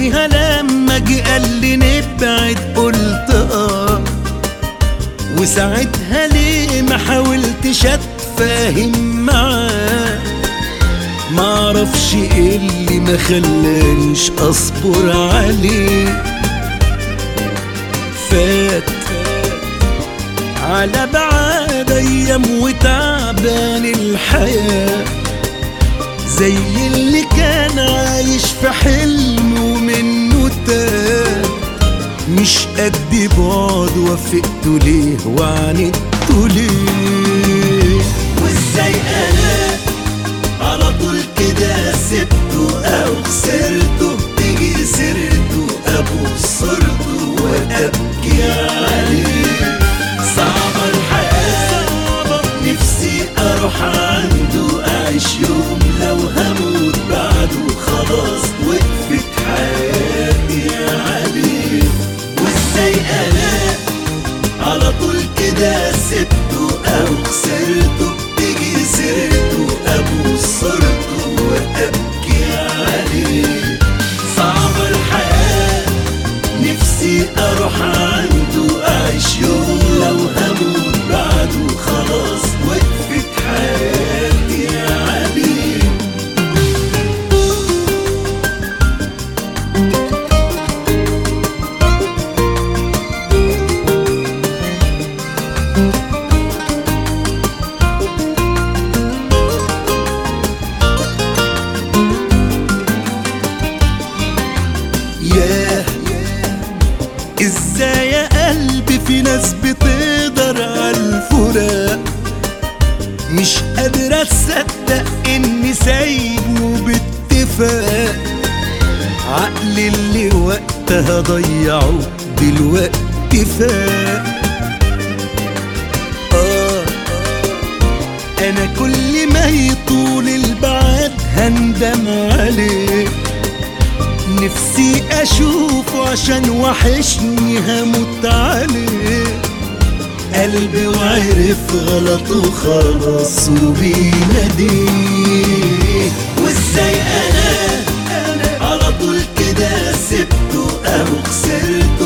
يوميها لما جه قال لي نبعد قلت اه وساعتها ليه ما حاولتش اتفاهم معاه معرفش ايه اللي ما خلانيش اصبر عليه فات على بعاد ايام وتعبان الحياه زي اللي كان عايش في حلم ومنه تاه مش قد بعد وافقت ليه وعاندت ليه وازاي انا على طول كده سبته او خسرته تيجي سيرته ابوس صرته وابكي عليه صعبة الحياة نفسي اروح عنده اعيش يوم لو هموت بعده خلاص وقفت حياتي عليه وازاي انا على طول كده سبته او خسرته تيجي سيرته ابوس صرته وابكي عليه صعبة الحياة نفسي اروح عنده اعيش يوم لو هموت بعده خلاص وقفت حياتي عليه ياه ازاي يا قلبي في ناس بتقدر على الفراق مش قادر اصدق اني سايبه باتفاق عقلي اللي وقتها ضيعه دلوقتي فاق آه انا كل ما يطول البعد هندم عليه نفسي اشوفه عشان وحشني هموت عليه قلبي وعرف غلطه خلاص وبيناديه وازاي انا على طول كده سبته او خسرته